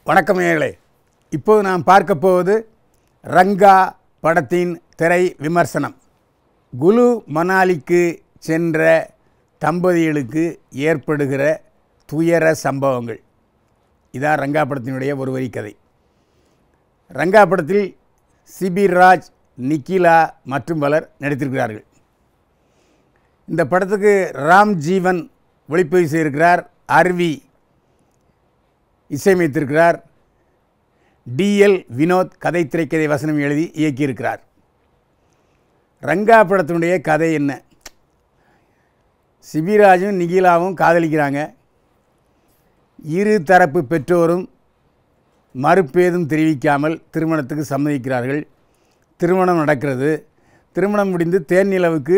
வணக்கம் நேயர்களே இப்போது நாம் பார்க்க போவது ரங்கா படத்தின் திரை விமர்சனம் குலு மணாலிக்கு சென்ற தம்பதிகளுக்கு ஏற்படுகிற துயர சம்பவங்கள் இதான் ரங்கா படத்தினுடைய ஒரு வரி கதை ரங்கா படத்தில் சிபி ராஜ் நிக்கிலா மற்றும் பலர் நடித்திருக்கிறார்கள் இந்த படத்துக்கு ராம் ஜீவன் ஒளிப்பதிவு செய்திருக்கிறார் அருவி இசையமைத்திருக்கிறார் டிஎல் வினோத் கதை திரைக்கதை வசனம் எழுதி இயக்கியிருக்கிறார் ரங்கா படத்தினுடைய கதை என்ன சிபிராஜும் நிகிலாவும் காதலிக்கிறாங்க இரு தரப்பு பெற்றோரும் மறுப்பேதும் தெரிவிக்காமல் திருமணத்துக்கு சம்மதிக்கிறார்கள் திருமணம் நடக்கிறது திருமணம் முடிந்து தேன்நிலவுக்கு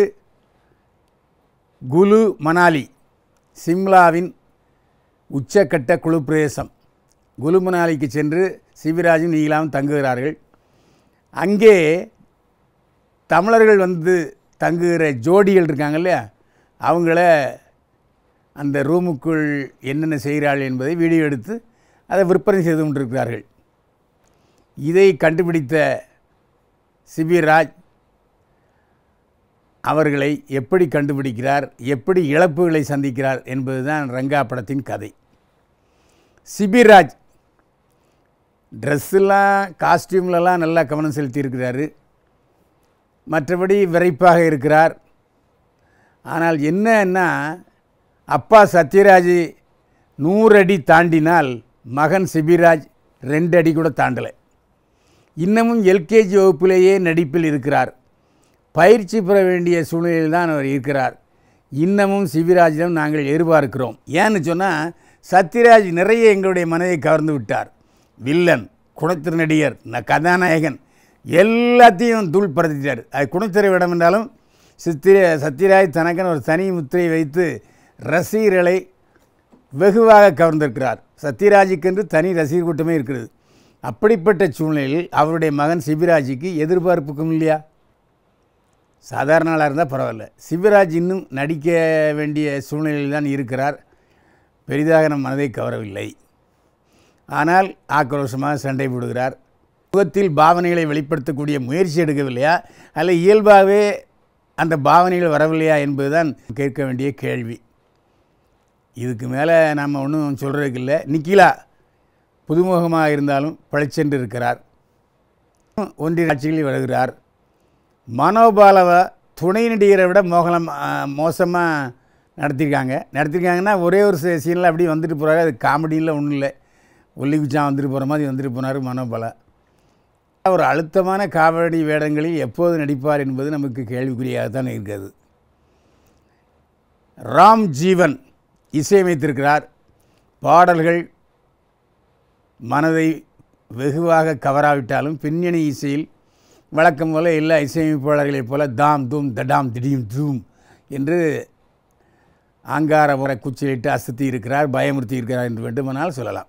குலு மணாலி சிம்லாவின் உச்சக்கட்ட குழு பிரவேசம் குலு மணாலிக்கு சென்று சிவராஜும் நீலாவும் தங்குகிறார்கள் அங்கே தமிழர்கள் வந்து தங்குகிற ஜோடிகள் இருக்காங்க இல்லையா அவங்கள அந்த ரூமுக்குள் என்னென்ன செய்கிறார்கள் என்பதை வீடியோ எடுத்து அதை விற்பனை செய்து கொண்டிருக்கிறார்கள் இதை கண்டுபிடித்த சிபிராஜ் அவர்களை எப்படி கண்டுபிடிக்கிறார் எப்படி இழப்புகளை சந்திக்கிறார் என்பதுதான் ரங்கா படத்தின் கதை சிபிராஜ் ட்ரெஸ்ஸெல்லாம் காஸ்டியூம்லலாம் நல்லா கவனம் செலுத்தியிருக்கிறாரு மற்றபடி விரைப்பாக இருக்கிறார் ஆனால் என்னன்னா அப்பா சத்யராஜ் நூறு அடி தாண்டினால் மகன் சிபிராஜ் ரெண்டு அடி கூட தாண்டலை இன்னமும் எல்கேஜி வகுப்பிலேயே நடிப்பில் இருக்கிறார் பயிற்சி பெற வேண்டிய சூழ்நிலையில் தான் அவர் இருக்கிறார் இன்னமும் சிவிராஜிடம் நாங்கள் எதிர்பார்க்கிறோம் ஏன்னு சொன்னால் சத்யராஜ் நிறைய எங்களுடைய மனதை கவர்ந்து விட்டார் வில்லன் குணத்திர நடிகர் ந கதாநாயகன் எல்லாத்தையும் தூள் படுத்திட்டார் அது குணத்திரை விடம் என்றாலும் சித்திர சத்யராஜ் தனக்கென ஒரு தனி முத்திரை வைத்து ரசிகர்களை வெகுவாக கவர்ந்திருக்கிறார் சத்யராஜுக்கென்று தனி ரசிகர் கூட்டமே இருக்கிறது அப்படிப்பட்ட சூழ்நிலையில் அவருடைய மகன் சிபிராஜுக்கு எதிர்பார்ப்புக்கும் இல்லையா சாதாரண ஆளாக இருந்தால் பரவாயில்ல சிவராஜ் இன்னும் நடிக்க வேண்டிய சூழ்நிலையில் தான் இருக்கிறார் பெரிதாக நம் மனதை கவரவில்லை ஆனால் ஆக்ரோஷமாக சண்டை போடுகிறார் முகத்தில் பாவனைகளை வெளிப்படுத்தக்கூடிய முயற்சி எடுக்கவில்லையா அல்ல இயல்பாகவே அந்த பாவனைகள் வரவில்லையா என்பதுதான் கேட்க வேண்டிய கேள்வி இதுக்கு மேலே நாம் ஒன்றும் சொல்கிறதுக்கு இல்லை நிக்கிலா புதுமுகமாக இருந்தாலும் பழிச்சென்று இருக்கிறார் ஒன்றிய காட்சிகளில் வருகிறார் மனோபாலவை துணை நடிகரை விட மோகலம் மோசமாக நடத்தியிருக்காங்க நடத்தியிருக்காங்கன்னா ஒரே ஒரு சீனில் அப்படி வந்துட்டு போகிறாரு அது காமெடியில் ஒன்றும் இல்லை ஒல்லி குச்சான் வந்துட்டு போகிற மாதிரி வந்துட்டு போனார் மனோபாலா ஒரு அழுத்தமான காமெடி வேடங்களில் எப்போது நடிப்பார் என்பது நமக்கு கேள்விக்குறியாக தான் இருக்கிறது ராம் ஜீவன் இசையமைத்திருக்கிறார் பாடல்கள் மனதை வெகுவாக கவராவிட்டாலும் பின்னணி இசையில் வழக்கம் போல எல்லா இசையமைப்பாளர்களைப் போல தாம் தூம் தடாம் திடீம் தூம் என்று ஆங்கார முறை குச்சிலிட்டு அசத்தி இருக்கிறார் பயமுறுத்தி இருக்கிறார் என்று வேண்டுமானால் சொல்லலாம்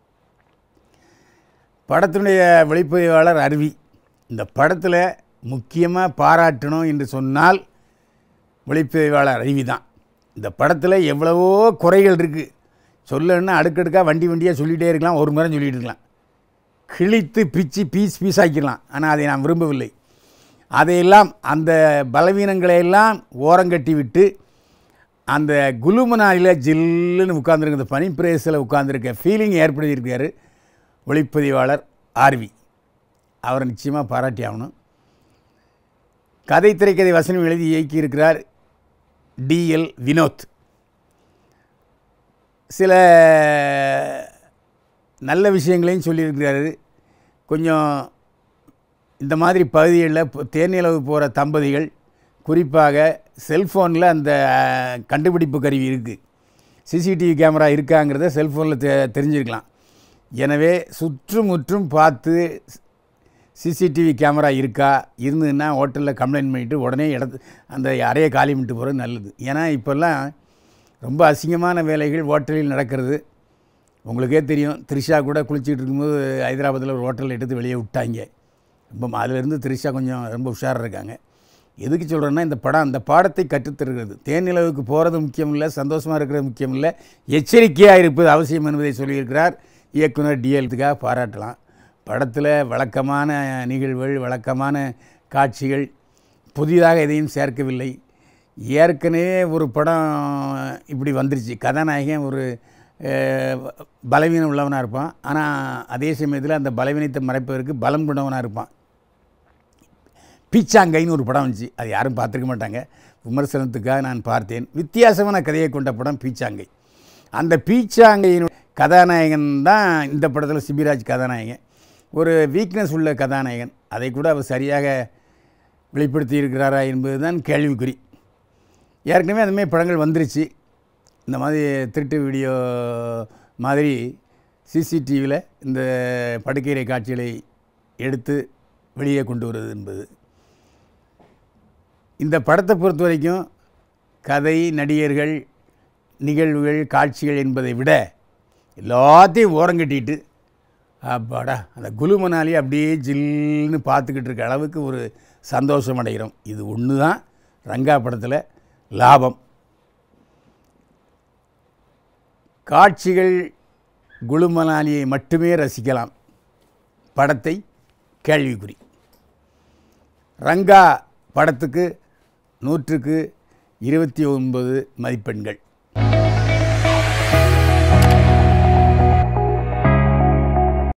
படத்தினுடைய வெளிப்பதிவாளர் அருவி இந்த படத்தில் முக்கியமாக பாராட்டணும் என்று சொன்னால் வெளிப்பதிவாளர் அருவி தான் இந்த படத்தில் எவ்வளவோ குறைகள் இருக்குது சொல்லணுன்னா அடுக்கடுக்காக வண்டி வண்டியாக சொல்லிகிட்டே இருக்கலாம் ஒரு முறை சொல்லிகிட்டு இருக்கலாம் கிழித்து பிச்சு பீஸ் பீஸாக்கிடலாம் ஆனால் அதை நான் விரும்பவில்லை அதையெல்லாம் அந்த பலவீனங்களை எல்லாம் ஓரங்கட்டி விட்டு அந்த குலுமனாலில் ஜில்லுன்னு உட்காந்துருக்க இந்த பனிப்பிரேசில் உட்காந்துருக்க ஃபீலிங் ஏற்படுத்தியிருக்காரு ஒளிப்பதிவாளர் ஆர்வி அவரை நிச்சயமாக பாராட்டி ஆகணும் கதை திரைக்கதை வசனம் எழுதி இயக்கியிருக்கிறார் டிஎல் வினோத் சில நல்ல விஷயங்களையும் சொல்லியிருக்கிறாரு கொஞ்சம் இந்த மாதிரி பகுதிகளில் தேனிலவு போகிற தம்பதிகள் குறிப்பாக செல்ஃபோனில் அந்த கண்டுபிடிப்பு கருவி இருக்குது சிசிடிவி கேமரா இருக்காங்கிறத செல்ஃபோனில் தெ தெரிஞ்சிருக்கலாம் எனவே சுற்றுமுற்றும் பார்த்து சிசிடிவி கேமரா இருக்கா இருந்ததுன்னா ஹோட்டலில் கம்ப்ளைண்ட் பண்ணிவிட்டு உடனே இடத்து அந்த அறையை காலி பண்ணிட்டு போகிறது நல்லது ஏன்னா இப்போல்லாம் ரொம்ப அசிங்கமான வேலைகள் ஹோட்டலில் நடக்கிறது உங்களுக்கே தெரியும் த்ரிஷா கூட குளிச்சுட்டு இருக்கும்போது ஹைதராபாத்தில் ஒரு ஹோட்டலில் எடுத்து வெளியே விட்டாங்க ரொம்ப அதிலிருந்து த்ரிஷா கொஞ்சம் ரொம்ப உஷாராக இருக்காங்க எதுக்கு சொல்கிறேன்னா இந்த படம் அந்த பாடத்தை கற்றுத்தருகிறது தேனிலவுக்கு போகிறது முக்கியம் இல்லை சந்தோஷமாக இருக்கிறது முக்கியம் இல்லை எச்சரிக்கையாக இருப்பது அவசியம் என்பதை சொல்லியிருக்கிறார் இயக்குனர் டிஎல்த்துக்காக பாராட்டலாம் படத்தில் வழக்கமான நிகழ்வுகள் வழக்கமான காட்சிகள் புதிதாக எதையும் சேர்க்கவில்லை ஏற்கனவே ஒரு படம் இப்படி வந்துருச்சு கதாநாயகன் ஒரு அஹ், பலவீனம் உள்ளவனாக இருப்பான் ஆனால் அதே சமயத்தில் அந்த பலவீனத்தை மறைப்பதற்கு பலம் கொண்டவனாக இருப்பான் பீச்சாங்கைன்னு ஒரு படம் வந்துச்சு அது யாரும் பார்த்துருக்க மாட்டாங்க விமர்சனத்துக்காக நான் பார்த்தேன் வித்தியாசமான கதையை கொண்ட படம் பீச்சாங்கை அந்த பீச்சாங்கையின் கதாநாயகன் தான் இந்த படத்தில் சிபிராஜ் கதாநாயகன் ஒரு வீக்னஸ் உள்ள கதாநாயகன் அதை கூட அவர் சரியாக வெளிப்படுத்தி இருக்கிறாரா என்பது தான் கேள்விக்குறி ஏற்கனவே அந்த மாதிரி படங்கள் வந்துருச்சு இந்த மாதிரி திருட்டு வீடியோ மாதிரி சிசிடிவியில் இந்த படுக்கையறை காட்சிகளை எடுத்து வெளியே கொண்டு வருவது என்பது இந்த படத்தை பொறுத்த வரைக்கும் கதை நடிகர்கள் நிகழ்வுகள் காட்சிகள் என்பதை விட எல்லாத்தையும் ஓரங்கட்டிட்டு அப்பாடா அந்த குலு மணாலி அப்படியே ஜில்லுன்னு பார்த்துக்கிட்டு இருக்க அளவுக்கு ஒரு சந்தோஷம் அடைகிறோம் இது ஒன்று தான் ரங்கா படத்தில் லாபம் காட்சிகள் குலு மணாலியை மட்டுமே ரசிக்கலாம் படத்தை கேள்விக்குறி ரங்கா படத்துக்கு நூற்றுக்கு இருபத்தி ஒன்பது மதிப்பெண்கள்